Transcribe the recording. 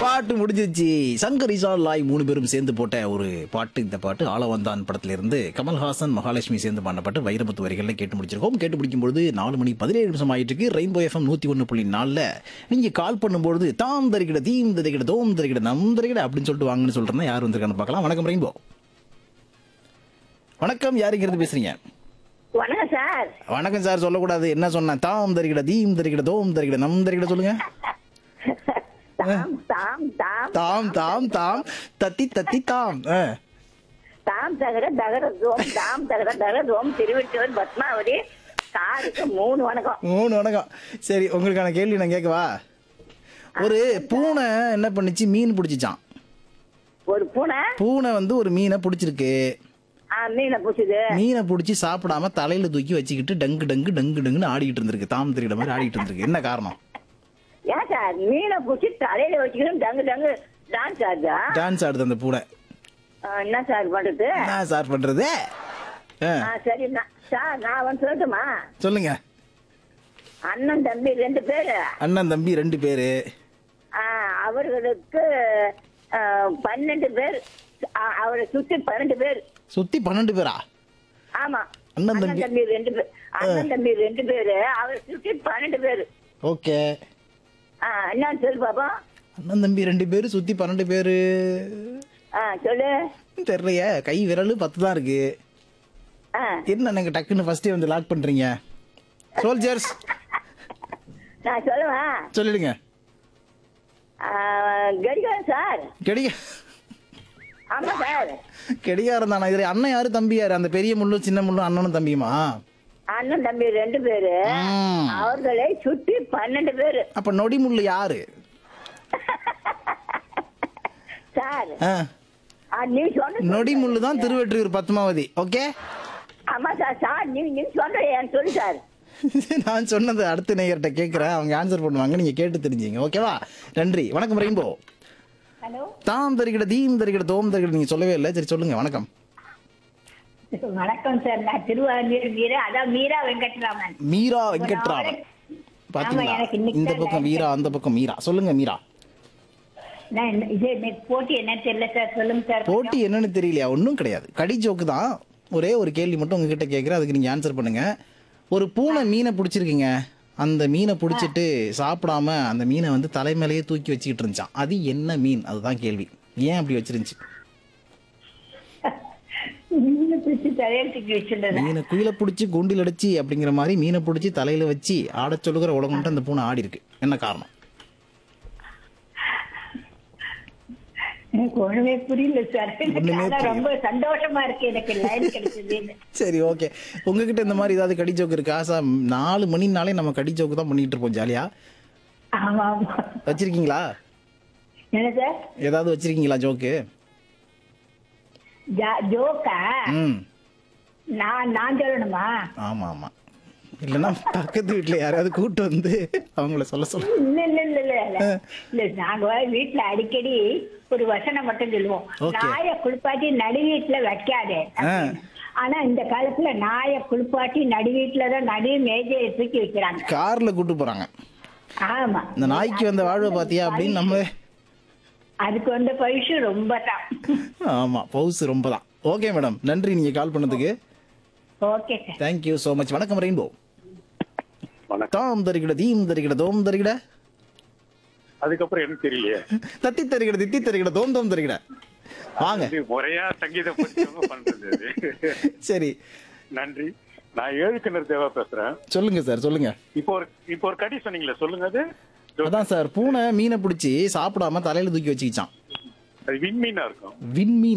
பாட்டு முடிஞ்சிருச்சு சங்கர் இசால் லாய் மூணு பேரும் சேர்ந்து போட்ட ஒரு பாட்டு இந்த பாட்டு ஆளவந்தான் படத்துல இருந்து கமல்ஹாசன் மகாலட்சுமி சேர்ந்து பண்ண பாட்டு வைரமுத்து வரிகள்ல கேட்டு முடிச்சிருக்கோம் கேட்டு முடிக்கும் பொழுது நாலு மணி பதினேழு நிமிஷம் ஆயிட்டு இருக்கு ரெயின்போ எஃப்எம் நூத்தி ஒன்னு புள்ளி நாலுல நீங்க கால் பண்ணும்பொழுது தாம் தரிக்கிட தீம் தரிக்கிட தோம் தரிக்கிட நம் தரிக்கிட அப்படின்னு சொல்லிட்டு வாங்கன்னு சொல்றேன் யார் வந்திருக்கான்னு பார்க்கலாம் வணக்கம் ரெயின்போ வணக்கம் யாருங்கிறது பேசுறீங்க வணக்கம் சார் வணக்கம் சார் சொல்லக்கூடாது என்ன சொன்னேன் தாம் தரிக்கிட தீம் தரிக்கிட தோம் தரிக்கிட நம் தரிக்கிட சொல்லுங்க தாம் தாம் தாம் தாம் தாம் தாம் தத்தி தத்தி தாம் ஆ. தாம் தகர தகர தோம் தாம் தகர தகர தோம் திருவெட்டூர் பத்மாவதி சாருக்கு மூணு வணக்கம் மூணு வணக்கம் சரி உங்களுக்கான கேள்வி நான் கேட்கவா ஒரு பூனை என்ன பண்ணுச்சு மீன் பிடிச்சிச்சான் ஒரு பூனை பூனை வந்து ஒரு மீனை பிடிச்சிருக்கு ஆ, மீனை பூச்சுது மீனை பிடிச்சி சாப்பிடாம தலையில தூக்கி வச்சுக்கிட்டு டங்கு டங்கு டங்கு டங்குன்னு ஆடிக்கிட்டு இருந்திருக்கு தாம் தெரியிட மாதிரி ஆடிக்கிட்டு இருந்திருக்கு என்ன காரணம் ஏன் சார் மீனை பூச்சி தலையில வச்சுக்கணும் டங்கு டங்கு டான்ஸ் ஆடுதா டான்ஸ் ஆடுது அந்த பூனை ஆ, என்ன சார் பண்றது என்ன சார் பண்றது ஆ, ஆ, சரி நான் சார் நான் வந்து சொல்லட்டுமா சொல்லுங்க அண்ணன் தம்பி ரெண்டு பேரு அண்ணன் தம்பி ரெண்டு பேரு ஆ, அவர்களுக்கு ஆ, பன்னெண்டு பேர் ஆ, அவரை சுத்தி பன்னெண்டு பேர் சுத்தி பன்னெண்டு பேரா ஆமா அண்ணன் அண்ணன் தம்பி. தம்பி ரெண்டு பேர் அண்ணன் தம்பி ரெண்டு பேரு அவரை சுத்தி பன்னெண்டு பேரு ஓகே ஆ, என்னன்னு சொல்லு பாப்பா அண்ணன் தம்பி ரெண்டு பேரு சுத்தி பன்னெண்டு பேரு ஆ சொல்லு தெரியலையே கை விரல் பத்து தான் இருக்கு ஆ என்ன நீங்க டக்குன்னு ஃபர்ஸ்டே வந்து லாக் பண்றீங்க சோல்ஜர்ஸ் நான் சொல்லுவேன் சொல்லிடுங்க ஆ, கடிகாரம் சார் கெடிக ஆமா சார் கெடிகாரம் தானே இது அண்ணன் யாரு தம்பி யாரு அந்த பெரிய முள்ளும் சின்ன முள்ளும் அண்ணனும் தம்பியுமா அண்ணன் தம்பி ரெண்டு பேரு ம். அவர்களை சுத்தி பன்னெண்டு பேரு அப்ப நொடி முள்ளு யாரு சார் ஆ, ஆ, நீ சொன்ன நொடி முள்ளு தான் திருவெற்றியூர் பத்மாவதி ஓகே ஆமா சார் சார் நீ நீ சொல்ற ஏன் சொல்லு சார் நான் சொன்னது அடுத்த நேயர்கிட்ட கேட்கிறேன் அவங்க ஆன்சர் பண்ணுவாங்க நீங்க கேட்டு தெரிஞ்சுங்க ஓகேவா நன்றி வணக்கம் ரெயின்போ ஹலோ தாம் தருகிட தீம் தருகிட தோம் தருகிட நீங்க சொல்லவே இல்லை சரி சொல்லுங்க வணக்கம் வணக்கம் சார் நான் திருவாரூர் மீரா அதான் மீரா வெங்கட்ராமன் மீரா வெங்கட்ராமன் பாத்தீங்களா எனக்கு இன்னைக்கு இந்த தான் பக்கம் வீரா அந்த பக்கம் மீரா சொல்லுங்க மீரா நான் என்ன- இது இன்னைக்கு போட்டி என்ன தெரியல சார் சொல்லுங்க சார் போட்டி என்னன்னு தெரியலையா ஒன்றும் கிடையாது கடி ஜோக்கு தான் ஒரே ஒரு கேள்வி மட்டும் உங்ககிட்ட கேட்குறேன் அதுக்கு நீங்கள் ஆன்சர் பண்ணுங்க ஒரு பூனை மீனை பிடிச்சிருக்கீங்க அந்த மீனை பிடிச்சிட்டு சாப்பிடாம அந்த மீனை வந்து தலைமையிலேயே தூக்கி வச்சுக்கிட்டு இருந்துச்சான் அது என்ன மீன் அதுதான் கேள்வி ஏன் அப்படி வச்சிருந்துச்சு மீனை பிடிச்சி தலையில் தூக்கி வச்சுருந்தது மீனை குயில பிடிச்சி குண்டில் அடிச்சு அப்படிங்கிற மாதிரி மீனை பிடிச்சி தலையில வச்சு ஆடச் சொல்லுகிற உலகம்ட்டு அந்த பூனை ஆடி இருக்கு என்ன காரணம் எனக்கு ஒண்ணுமே புரியல சார் ஒண்ணுமே எனக்கு அதான் புரியல. ரொம்ப சந்தோஷமா இருக்கு எனக்கு லைன் கிடைச்சது சரி ஓகே உங்ககிட்ட இந்த மாதிரி ஏதாவது கடி ஜோக்கு இருக்கா சார் நாலு மணினாலே நம்ம கடி ஜோக்கு தான் பண்ணிட்டு இருப்போம் ஜாலியா ஆமா ஆமா வச்சிருக்கீங்களா என்ன சார் ஏதாவது வச்சிருக்கீங்களா ஜோக்கு ஜா- ஜோக்கா ம் நான் நான் சொல்லணுமா ஆமா ஆமா இல்லைன்னா பக்கத்து வீட்டுல யாரையாவது கூட்டு வந்து அவங்கள சொல்ல சொல்ல இல்ல இல்ல இல்ல இல்ல இல்ல இல்ல நாங்க வீட்டுல அடிக்கடி ஒரு வசனம் மட்டும் சொல்லுவோம் Okay. நாய குளிப்பாட்டி நடு வீட்டுல வைக்காதே அப்படின்னு. ஆனா இந்த காலத்துல நாய குளிப்பாட்டி நடு வீட்டுல தான் நடு மேஜையை தூக்கி வைக்கிறாங்க கார்ல கூட்டு போறாங்க ஆமா இந்த நாய்க்கு வந்த வாழ்வை பாத்தியா அப்படின்னு நம்ம அதுக்கு வந்த பரிசு ரொம்ப தான் ஆமா பவுஸ் ரொம்ப தான் ஓகே மேடம் நன்றி நீங்க கால் பண்ணதுக்கு okay sir thank you so much வணக்கம் ரெயின்போ வணக்கம் தாம் தருகிட தீம் தருகிட தோம் தருகிட அதுக்கப்புறம் எனக்கு தெரியலையே தத்தி தருகிட தித்தி தருகிட தோம் தோம் தருகிட வாங்க இது முறையா சங்கீத படிச்சவங்க பண்றது இது. சரி நன்றி நான் ஏழுக்கிணர் தேவா பேசுறேன் சொல்லுங்க சார் சொல்லுங்க இப்போ ஒரு இப்போ ஒரு கடி சொன்னீங்களே சொல்லுங்க அது அதான் சார் பூனை மீனை பிடிச்சி சாப்பிடாம தலையில தூக்கி வச்சுக்கிச்சான் அது விண்மீனா இருக்கும் விண்மீன்